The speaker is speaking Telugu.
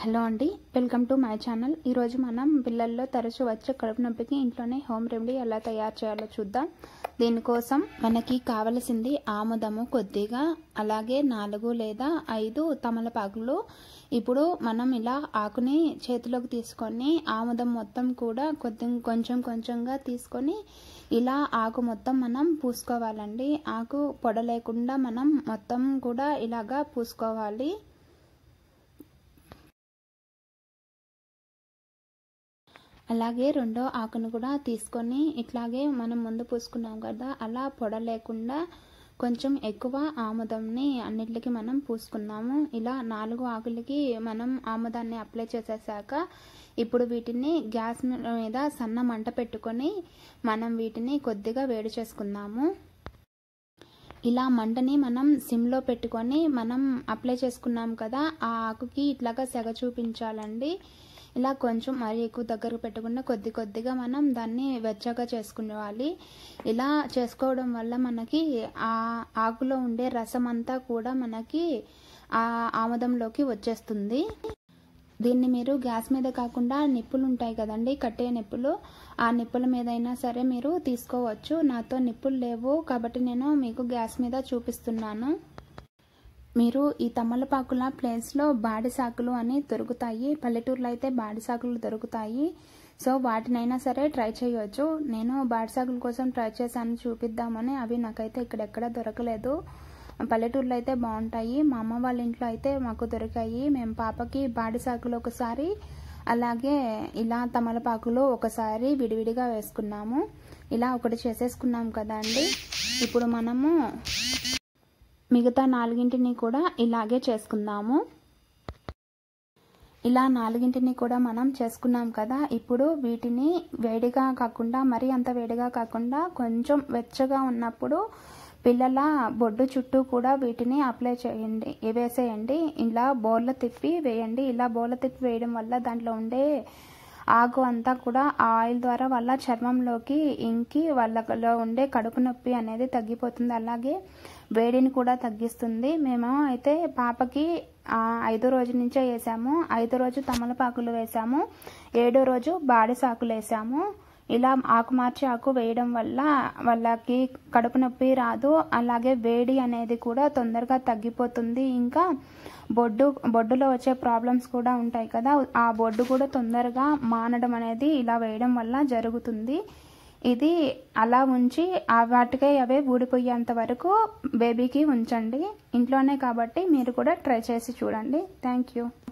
హలో అండి వెల్కమ్ టు మై ఛానల్ ఈరోజు మనం పిల్లల్లో తరచూ వచ్చే కడుపు నొప్పికి ఇంట్లోనే హోమ్ రెమెడీ ఎలా తయారు చేయాలో చూద్దాం దీనికోసం మనకి కావలసింది ఆముదము కొద్దిగా అలాగే నాలుగు లేదా ఐదు తమలపాకులు ఇప్పుడు మనం ఇలా ఆకుని చేతిలోకి తీసుకొని ఆముదం మొత్తం కూడా కొద్ది కొంచెం కొంచెంగా తీసుకొని ఇలా ఆకు మొత్తం మనం పూసుకోవాలండి ఆకు పొడ లేకుండా మనం మొత్తం కూడా ఇలాగా పూసుకోవాలి అలాగే రెండో ఆకును కూడా తీసుకొని ఇట్లాగే మనం ముందు పూసుకున్నాం కదా అలా పొడ లేకుండా కొంచెం ఎక్కువ ఆముదంని అన్నిటికి మనం పూసుకున్నాము ఇలా నాలుగు ఆకులకి మనం ఆముదాన్ని అప్లై చేసేసాక ఇప్పుడు వీటిని గ్యాస్ మీద సన్న మంట పెట్టుకొని మనం వీటిని కొద్దిగా వేడి చేసుకుందాము ఇలా మంటని మనం సిమ్లో పెట్టుకొని మనం అప్లై చేసుకున్నాం కదా ఆ ఆకుకి ఇట్లాగా సెగ చూపించాలండి ఇలా కొంచెం మరీ ఎక్కువ దగ్గర పెట్టకుండా కొద్ది కొద్దిగా మనం దాన్ని వెచ్చగా చేసుకునేవాలి ఇలా చేసుకోవడం వల్ల మనకి ఆ ఆకులో ఉండే రసం అంతా కూడా మనకి ఆ ఆముదంలోకి వచ్చేస్తుంది దీన్ని మీరు గ్యాస్ మీద కాకుండా నిప్పులు ఉంటాయి కదండి కట్టే నిప్పులు ఆ నిప్పుల మీద అయినా సరే మీరు తీసుకోవచ్చు నాతో నిప్పులు లేవు కాబట్టి నేను మీకు గ్యాస్ మీద చూపిస్తున్నాను మీరు ఈ తమలపాకుల ప్లేస్లో బాడిసాకులు అని దొరుకుతాయి పల్లెటూరులో అయితే బాడిసాకులు దొరుకుతాయి సో వాటినైనా సరే ట్రై చేయవచ్చు నేను బాడిసాకుల కోసం ట్రై చేశాను చూపిద్దామని అవి నాకైతే ఇక్కడెక్కడ దొరకలేదు పల్లెటూరులో అయితే బాగుంటాయి మా అమ్మ వాళ్ళ ఇంట్లో అయితే మాకు దొరికాయి మేము పాపకి బాడిసాకులు ఒకసారి అలాగే ఇలా తమలపాకులు ఒకసారి విడివిడిగా వేసుకున్నాము ఇలా ఒకటి చేసేసుకున్నాం కదా అండి ఇప్పుడు మనము మిగతా నాలుగింటిని కూడా ఇలాగే చేసుకుందాము ఇలా నాలుగింటిని కూడా మనం చేసుకున్నాం కదా ఇప్పుడు వీటిని వేడిగా కాకుండా మరీ అంత వేడిగా కాకుండా కొంచెం వెచ్చగా ఉన్నప్పుడు పిల్లల బొడ్డు చుట్టూ కూడా వీటిని అప్లై చేయండి వేసేయండి ఇలా బోర్ల తిప్పి వేయండి ఇలా బోర్ల తిప్పి వేయడం వల్ల దాంట్లో ఉండే ఆకు అంతా కూడా ఆయిల్ ద్వారా వాళ్ళ చర్మంలోకి ఇంకి వాళ్ళలో ఉండే కడుపు నొప్పి అనేది తగ్గిపోతుంది అలాగే వేడిని కూడా తగ్గిస్తుంది మేము అయితే పాపకి ఐదో రోజు నుంచే వేసాము ఐదో రోజు తమలపాకులు వేసాము ఏడో రోజు బాడిసాకులు వేసాము ఇలా ఆకు మార్చి ఆకు వేయడం వల్ల వాళ్ళకి కడుపు నొప్పి రాదు అలాగే వేడి అనేది కూడా తొందరగా తగ్గిపోతుంది ఇంకా బొడ్డు బొడ్డులో వచ్చే ప్రాబ్లమ్స్ కూడా ఉంటాయి కదా ఆ బొడ్డు కూడా తొందరగా మానడం అనేది ఇలా వేయడం వల్ల జరుగుతుంది ఇది అలా ఉంచి ఆ వాటికై అవే ఊడిపోయేంత వరకు బేబీకి ఉంచండి ఇంట్లోనే కాబట్టి మీరు కూడా ట్రై చేసి చూడండి థ్యాంక్ యూ